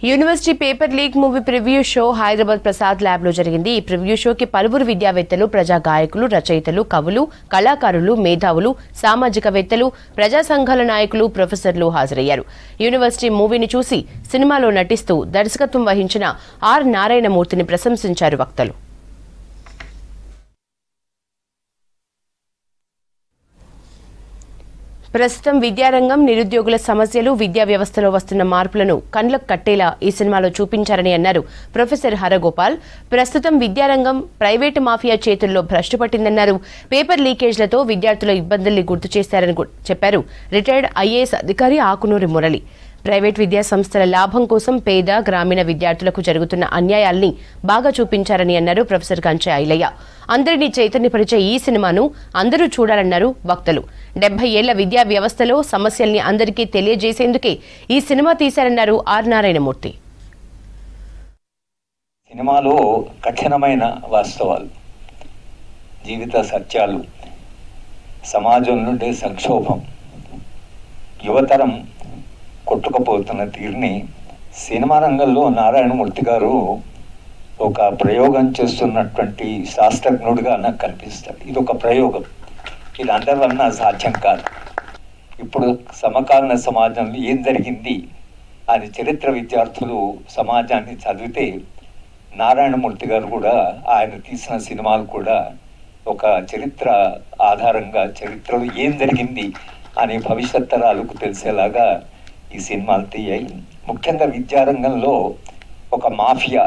university paper leak movie preview show Hyderabad Prasad lab లో జరిగింది ఈ ప్రివ్యూ షోకి పలువురు విద్యావేత్తలు ప్రజా గాయకులు రచయితలు కవులు కళాకారులు మేధావులు సామాజికవేత్తలు ప్రజా సంఘాల నాయకులు ప్రొఫెసర్లు హాజరయ్యారు యూనివర్సిటీ మూవీని చూసి సినిమాలో నటిస్తూ దర్శకత్వం వహించిన ఆర్ నారాయణమూర్తిని ప్రశంసించారు వక్తలు ప్రస్తుతం విద్యారంగం నిరుద్యోగుల సమస్యలు విద్యా వ్యవస్థలో వస్తున్న మార్పులను కండ్లకు కట్టేలా ఈ సినిమాలో చూపించారని అన్నారు ప్రొఫెసర్ హరగోపాల్ ప్రస్తుతం విద్యారంగం ప్రైవేటు మాఫియా చేతుల్లో భ్రష్టు పట్టిందన్నారు పేపర్ లీకేజ్లతో విద్యార్థుల ఇబ్బందుల్ని గుర్తు చేశారని గు- చెప్పారు రిటైర్డ్ ఐఏఎస్ అధికారి ఆకునూరి మురళి ప్రైవేట్ విద్యా సంస్థల లాభం కోసం పేద గ్రామీణ విద్యార్థులకు జరుగుతున్న అన్యాయాల్ని బాగా చూపించారని అన్నారు ప్రొఫెసర్ కంచె ఐలయ్య అందరినీ చైతన్యపరిచే ఈ సినిమాను అందరూ చూడాలన్నారు వక్తలు డెబ్బై ఏళ్ల విద్యా వ్యవస్థలో సమస్యల్ని అందరికీ తెలియజేసేందుకే ఈ సినిమా తీశారన్నారు ఆర్ నారాయణమూర్తి సినిమాలో కఠినమైన వాస్తవాలు జీవిత సత్యాలు సమాజం నుండి సంక్షోభం యువతరం కొట్టుకుపోతున్న తీరుని సినిమా రంగంలో నారాయణమూర్తి గారు ఒక ప్రయోగం చేస్తున్నటువంటి శాస్త్రజ్ఞుడిగా నాకు కనిపిస్తాడు ఇది ఒక ప్రయోగం ఇది అందరి వలన సాధ్యం కాదు ఇప్పుడు సమకాలీన సమాజంలో ఏం జరిగింది అని చరిత్ర విద్యార్థులు సమాజాన్ని చదివితే నారాయణమూర్తి గారు కూడా ఆయన తీసిన సినిమాలు కూడా ఒక చరిత్ర ఆధారంగా చరిత్రలో ఏం జరిగింది అని భవిష్యత్ తరాలకు తెలిసేలాగా ఈ సినిమాలు తీయాయి ముఖ్యంగా విద్యారంగంలో ఒక మాఫియా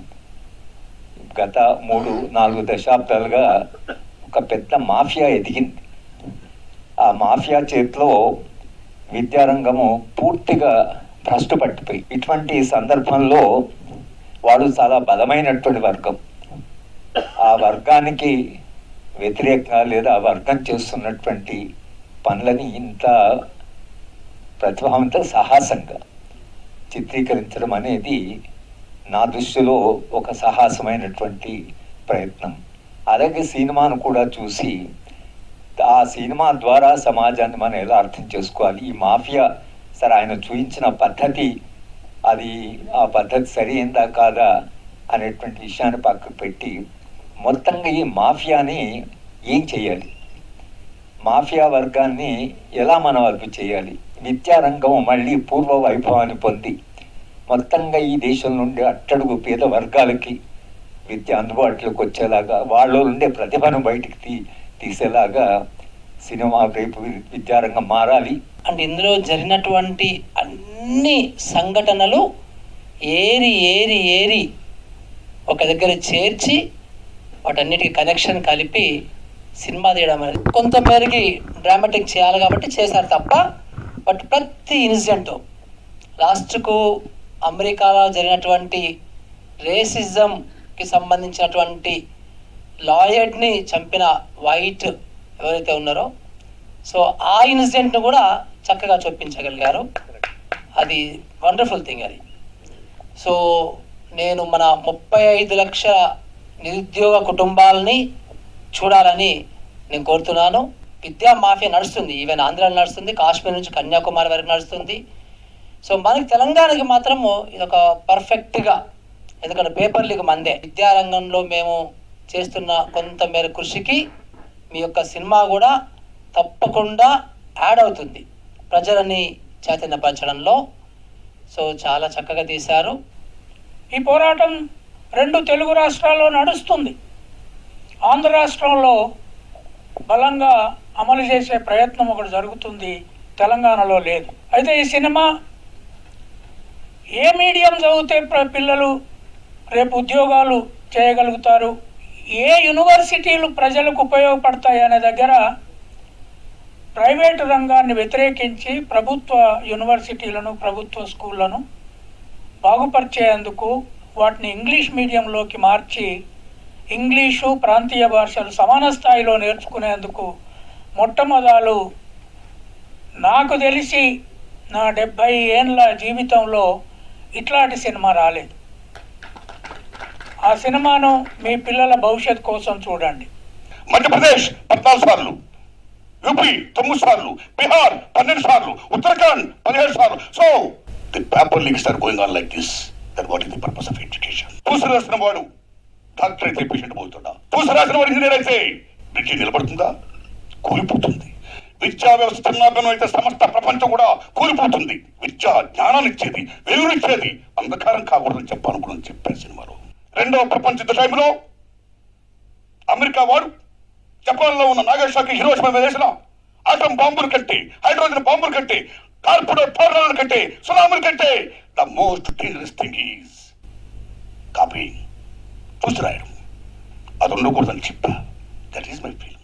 గత మూడు నాలుగు దశాబ్దాలుగా ఒక పెద్ద మాఫియా ఎదిగింది ఆ మాఫియా చేతిలో విద్యారంగము పూర్తిగా భ్రష్టు పట్టిపోయి ఇటువంటి సందర్భంలో వాడు చాలా బలమైనటువంటి వర్గం ఆ వర్గానికి వ్యతిరేకంగా లేదా ఆ వర్గం చేస్తున్నటువంటి పనులని ఇంత ప్రతిభావంత సాహసంగా చిత్రీకరించడం అనేది నా దృష్టిలో ఒక సాహసమైనటువంటి ప్రయత్నం అలాగే సినిమాను కూడా చూసి ఆ సినిమా ద్వారా సమాజాన్ని మనం ఎలా అర్థం చేసుకోవాలి ఈ మాఫియా సరే ఆయన చూపించిన పద్ధతి అది ఆ పద్ధతి సరైందా కాదా అనేటువంటి విషయాన్ని పక్కకు పెట్టి మొత్తంగా ఈ మాఫియాని ఏం చేయాలి మాఫియా వర్గాన్ని ఎలా మనం అదుపు చేయాలి విద్యారంగం మళ్ళీ పూర్వ వైభవాన్ని పొంది మొత్తంగా ఈ దేశం నుండి అట్టడుగు పేద వర్గాలకి విద్య అందుబాటులోకి వచ్చేలాగా వాళ్ళలో ఉండే ప్రతిభను బయటికి తీ తీసేలాగా సినిమా రేపు వి- విద్యారంగం మారాలి అండ్ ఇందులో జరిగినటువంటి అన్ని సంఘటనలు ఏరి ఏరి ఏరి ఒక దగ్గర చేర్చి వాటన్నిటికి కనెక్షన్ కలిపి సినిమా తీయడం అనేది కొంతమేరకి డ్రామాటిక్ చేయాలి కాబట్టి చేశారు తప్ప బట్ ప్రతి ఇన్సిడెంట్ లాస్ట్కు అమెరికాలో జరిగినటువంటి రేసిజంకి సంబంధించినటువంటి లాయర్ని చంపిన వైట్ ఎవరైతే ఉన్నారో సో ఆ ఇన్సిడెంట్ను కూడా చక్కగా చూపించగలిగారు అది వండర్ఫుల్ థింగ్ అది సో నేను మన ముప్పై ఐదు లక్షల నిరుద్యోగ కుటుంబాలని చూడాలని నేను కోరుతున్నాను విద్యా మాఫియా నడుస్తుంది ఈవెన్ ఆంధ్రాలో నడుస్తుంది కాశ్మీర్ నుంచి కన్యాకుమారి వరకు నడుస్తుంది సో మనకి తెలంగాణకి మాత్రము ఇది ఒక పర్ఫెక్ట్గా ఎందుకంటే పేపర్ లీగ్ మందే విద్యారంగంలో మేము చేస్తున్న కొంతమేర కృషికి మీ యొక్క సినిమా కూడా తప్పకుండా యాడ్ అవుతుంది ప్రజలని చైతన్యపరచడంలో సో చాలా చక్కగా తీశారు ఈ పోరాటం రెండు తెలుగు రాష్ట్రాల్లో నడుస్తుంది ఆంధ్ర రాష్ట్రంలో బలంగా అమలు చేసే ప్రయత్నం ఒకటి జరుగుతుంది తెలంగాణలో లేదు అయితే ఈ సినిమా ఏ మీడియం చదివితే ప్ర- పిల్లలు రేపు ఉద్యోగాలు చేయగలుగుతారు ఏ యూనివర్సిటీలు ప్రజలకు ఉపయోగపడతాయి అనే దగ్గర ప్రైవేటు రంగాన్ని వ్యతిరేకించి ప్రభుత్వ యూనివర్సిటీలను ప్రభుత్వ స్కూళ్ళను బాగుపరిచేందుకు వాటిని ఇంగ్లీష్ మీడియంలోకి మార్చి ఇంగ్లీషు ప్రాంతీయ భాషలు సమాన స్థాయిలో నేర్చుకునేందుకు మొట్టమొదలు నాకు తెలిసి నా డెబ్భై ఏండ్ల జీవితంలో ఇట్లాంటి సినిమా రాలేదు ఆ సినిమాను మీ పిల్లల భవిష్యత్ కోసం చూడండి మధ్యప్రదేశ్ పద్నాలుగు సార్లు యూపీ తొమ్మిది సార్లు బీహార్ పన్నెండు సార్లు ఉత్తరాఖండ్ పదిహేడు సార్లు so the paper leaks are going on like this that what is the purpose of education పూస రాసిన వాడు డాక్టర్ అయితే పేషెంట్ పోతుందా పూస రాసిన వాడు ఇంజనీర్ అయితే బ్రిడ్జి నిలబడుతుందా కూలిపోతుంది విద్యా వ్యవస్థ చిన్నాభిన్నం అయితే సమస్త ప్రపంచం కూడా కూలిపోతుంది విద్య జ్ఞానాన్ని ఇచ్చేది వెలుగునిచ్చేది అంధకారం కాకూడదని చెప్పాలనుకున్నాను చెప్పాను సినిమాలో రెండవ ప్రపంచ యుద్ధ టైంలో అమెరికా వాడు జపాన్లో ఉన్న నాగేశాకి హిరోషిమా మీద వేసిన ఆటం బాంబుల కంటే హైడ్రోజన్ బాంబుల కంటే కార్పుడో టోర్నల కంటే సునామీల కంటే the most dangerous thing is copy చూసి రాయడం అది ఉండకూడదని చెప్పా దట్ ఈస్ మై ఫీల్